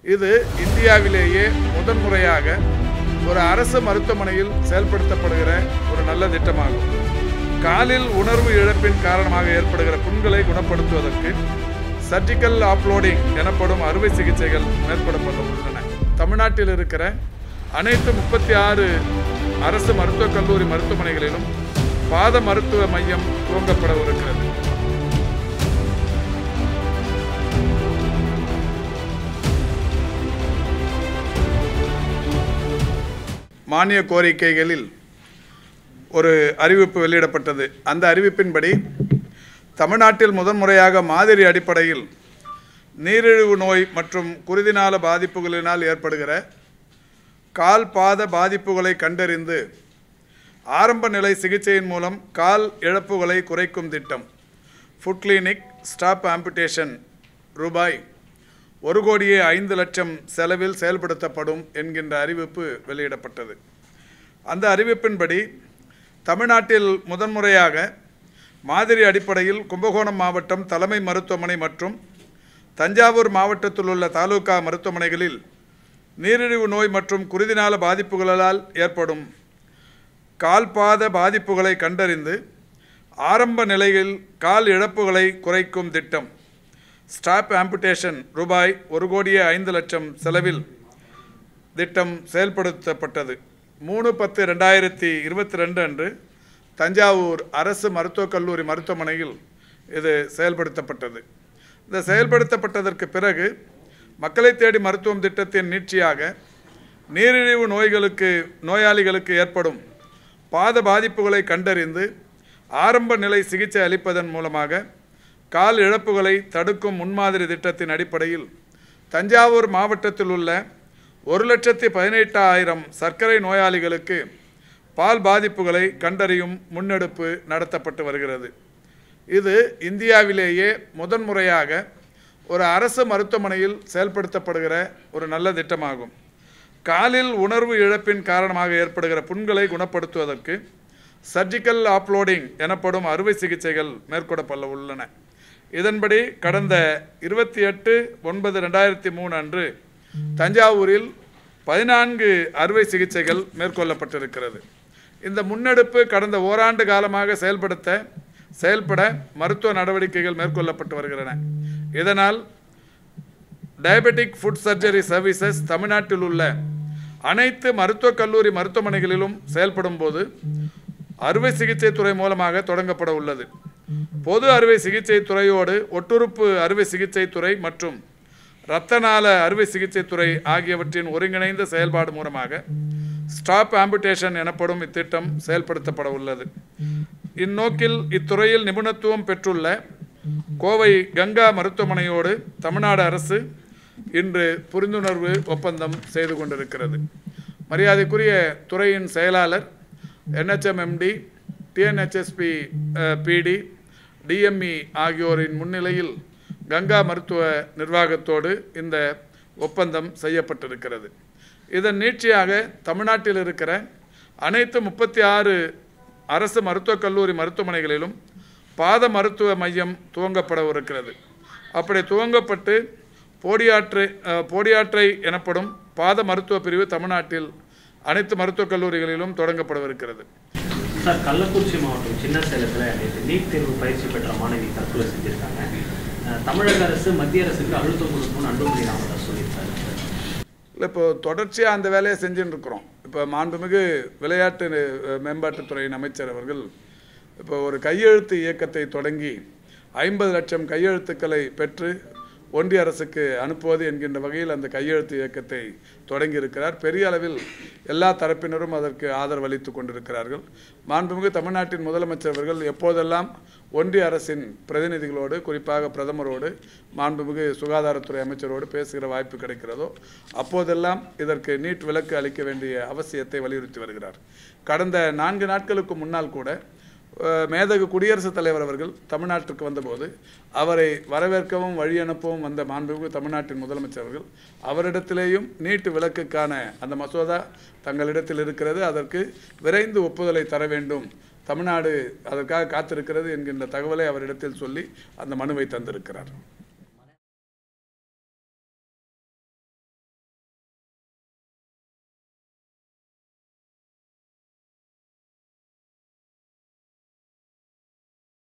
இது இந்தியாவிலேயே முதன்முறையாக ஒரு அரசு மருத்துவமனையில் செயல்படுத்தப்படுகிற ஒரு நல்ல திட்டமாகும் காலில் உணர்வு இழப்பின் காரணமாக ஏற்படுகிற புண்களை குணப்படுத்துவதற்கு சர்ஜிக்கல் ஆப்லோடிங் எனப்படும் அறுவை சிகிச்சைகள் மேற்கொள்ளப்பட உள்ளன தமிழ்நாட்டில் இருக்கிற அனைத்து முப்பத்தி ஆறு அரசு மருத்துவக் கல்லூரி மருத்துவமனைகளிலும் பாத மருத்துவ மையம் துவங்கப்படவிருக்கிறது மானிய கோரிக்கைகளில் ஒரு அறிவிப்பு வெளியிடப்பட்டது அந்த அறிவிப்பின்படி தமிழ்நாட்டில் முதன்முறையாக மாதிரி அடிப்படையில் நீரிழிவு நோய் மற்றும் குருதினால பாதிப்புகளினால் ஏற்படுகிற கால் பாத பாதிப்புகளை கண்டறிந்து ஆரம்ப நிலை சிகிச்சையின் மூலம் கால் இழப்புகளை குறைக்கும் திட்டம் ஃபுட் கிளினிக் ஸ்டாப் ஆம்புடேஷன் ரூபாய் ஒரு கோடியே ஐந்து லட்சம் செலவில் செயல்படுத்தப்படும் என்கின்ற அறிவிப்பு வெளியிடப்பட்டது அந்த அறிவிப்பின்படி தமிழ்நாட்டில் முதன்முறையாக மாதிரி அடிப்படையில் கும்பகோணம் மாவட்டம் தலைமை மருத்துவமனை மற்றும் தஞ்சாவூர் மாவட்டத்தில் உள்ள தாலுகா மருத்துவமனைகளில் நீரிழிவு நோய் மற்றும் குருதினால பாதிப்புகளால் ஏற்படும் கால்பாத பாதிப்புகளை கண்டறிந்து ஆரம்ப நிலையில் கால் இழப்புகளை குறைக்கும் திட்டம் ஸ்டாப் ஆம்புடேஷன் ரூபாய் ஒரு கோடியே ஐந்து லட்சம் செலவில் திட்டம் செயல்படுத்தப்பட்டது மூணு பத்து ரெண்டாயிரத்தி இருபத்தி ரெண்டு அன்று தஞ்சாவூர் அரசு மருத்துவக் கல்லூரி மருத்துவமனையில் இது செயல்படுத்தப்பட்டது இந்த செயல்படுத்தப்பட்டதற்கு பிறகு மக்களை தேடி மருத்துவம் திட்டத்தின் நீட்சியாக நீரிழிவு நோய்களுக்கு நோயாளிகளுக்கு ஏற்படும் பாத பாதிப்புகளை கண்டறிந்து ஆரம்ப நிலை சிகிச்சை அளிப்பதன் மூலமாக கால் இழப்புகளை தடுக்கும் முன்மாதிரி திட்டத்தின் அடிப்படையில் தஞ்சாவூர் மாவட்டத்தில் உள்ள ஒரு லட்சத்தி பதினெட்டாயிரம் சர்க்கரை நோயாளிகளுக்கு பால் பாதிப்புகளை கண்டறியும் முன்னெடுப்பு நடத்தப்பட்டு வருகிறது இது இந்தியாவிலேயே முதன்முறையாக ஒரு அரசு மருத்துவமனையில் செயல்படுத்தப்படுகிற ஒரு நல்ல திட்டமாகும் காலில் உணர்வு இழப்பின் காரணமாக ஏற்படுகிற புண்களை குணப்படுத்துவதற்கு சர்ஜிக்கல் ஆப்லோடிங் எனப்படும் அறுவை சிகிச்சைகள் மேற்கொள்ளப்பட உள்ளன இதன்படி கடந்த இருபத்தி எட்டு ஒன்பது ரெண்டாயிரத்தி மூணு அன்று தஞ்சாவூரில் பதினான்கு அறுவை சிகிச்சைகள் மேற்கொள்ளப்பட்டிருக்கிறது இந்த முன்னெடுப்பு கடந்த ஓராண்டு காலமாக செயல்படுத்த செயல்பட மருத்துவ நடவடிக்கைகள் மேற்கொள்ளப்பட்டு வருகின்றன இதனால் டயபெட்டிக் ஃபுட் சர்ஜரி சர்வீசஸ் தமிழ்நாட்டில் உள்ள அனைத்து மருத்துவக் கல்லூரி மருத்துவமனைகளிலும் செயல்படும் போது அறுவை சிகிச்சை துறை மூலமாக தொடங்கப்பட உள்ளது பொது அறுவை சிகிச்சை துறையோடு ஒட்டுறுப்பு அறுவை சிகிச்சை துறை மற்றும் இரத்த நாள அறுவை சிகிச்சை துறை ஆகியவற்றின் ஒருங்கிணைந்த செயல்பாடு மூலமாக ஸ்டாப் ஆம்புடேஷன் எனப்படும் இத்திட்டம் செயல்படுத்தப்பட உள்ளது இந்நோக்கில் இத்துறையில் நிபுணத்துவம் பெற்றுள்ள கோவை கங்கா மருத்துவமனையோடு தமிழ்நாடு அரசு இன்று புரிந்துணர்வு ஒப்பந்தம் செய்து கொண்டிருக்கிறது மரியாதைக்குரிய துறையின் செயலாளர் என்ஹெச்எம்எம்டி டிஎன்ஹெச்எஸ்பி பிடி டிஎம்இ ஆகியோரின் முன்னிலையில் கங்கா மருத்துவ நிர்வாகத்தோடு இந்த ஒப்பந்தம் செய்யப்பட்டிருக்கிறது இதன் நீட்சியாக தமிழ்நாட்டில் இருக்கிற அனைத்து முப்பத்தி ஆறு அரசு மருத்துவக் கல்லூரி மருத்துவமனைகளிலும் பாத மருத்துவ மையம் துவங்கப்படவிருக்கிறது அப்படி துவங்கப்பட்டு போடியாற்றை அஹ், போடியாற்றை எனப்படும் பாத மருத்துவ பிரிவு தமிழ்நாட்டில் அனைத்து மருத்துவக் கல்லூரிகளிலும் தொடங்கப்படவிருக்கிறது சார் கள்ளக்குறிச்சி மாவட்டம் சின்ன சேலத்தில் நேற்று நீட் தேர்வு பயிற்சி பெற்ற மாணவி தற்கொலை செஞ்சிருக்காங்க அஹ், தமிழக அரசு மத்திய அரசுக்கு அழுத்தம் கொடுக்கணும்னு அன்புமணி ராமதாஸ் சொல்லியிருக்காரு சார் இல்லை இப்போ தொடர்ச்சியாக அந்த வேலையை செஞ்சுட்டு இருக்கிறோம் இப்போ மாண்புமிகு விளையாட்டு அஹ், மேம்பாட்டுத்துறையின் அமைச்சர் அவர்கள் இப்போ ஒரு கையெழுத்து இயக்கத்தை தொடங்கி ஐம்பது லட்சம் கையெழுத்துக்களை பெற்று ஒன்றிய அரசுக்கு அனுப்புவது என்கின்ற வகையில் அந்த கையெழுத்து இயக்கத்தை தொடங்கி இருக்கிறார் பெரிய அளவில் எல்லா தரப்பினரும் அதற்கு ஆதரவு அளித்து கொண்டிருக்கிறார்கள் மாண்புமிகு தமிழ்நாட்டின் முதலமைச்சர் அவர்கள் எப்போதெல்லாம் ஒன்றிய அரசின் பிரதிநிதிகளோடு குறிப்பாக பிரதமரோடு மாண்புமிகு சுகாதாரத்துறை அமைச்சரோடு பேசுகிற வாய்ப்பு கிடைக்கிறதோ அப்போதெல்லாம் இதற்கு நீட் விலக்கு அளிக்க வேண்டிய அவசியத்தை வலியுறுத்தி வருகிறார் கடந்த நான்கு நாட்களுக்கு முன்னால் கூட அஹ், மேதகு குடியரசுத் தலைவர் அவர்கள் தமிழ்நாட்டிற்கு வந்தபோது அவரை வரவேற்கவும் வழி அனுப்பவும் வந்த மாண்புமிகு தமிழ்நாட்டின் முதலமைச்சர் அவர்கள் அவரிடத்திலேயும் நீட்டு விலக்குக்கான அந்த மசோதா தங்களிடத்தில் இருக்கிறது அதற்கு விரைந்து ஒப்புதலை தர வேண்டும் தமிழ்நாடு அதற்காக காத்திருக்கிறது என்கின்ற தகவலை அவரிடத்தில் சொல்லி அந்த மனுவை தந்திருக்கிறார்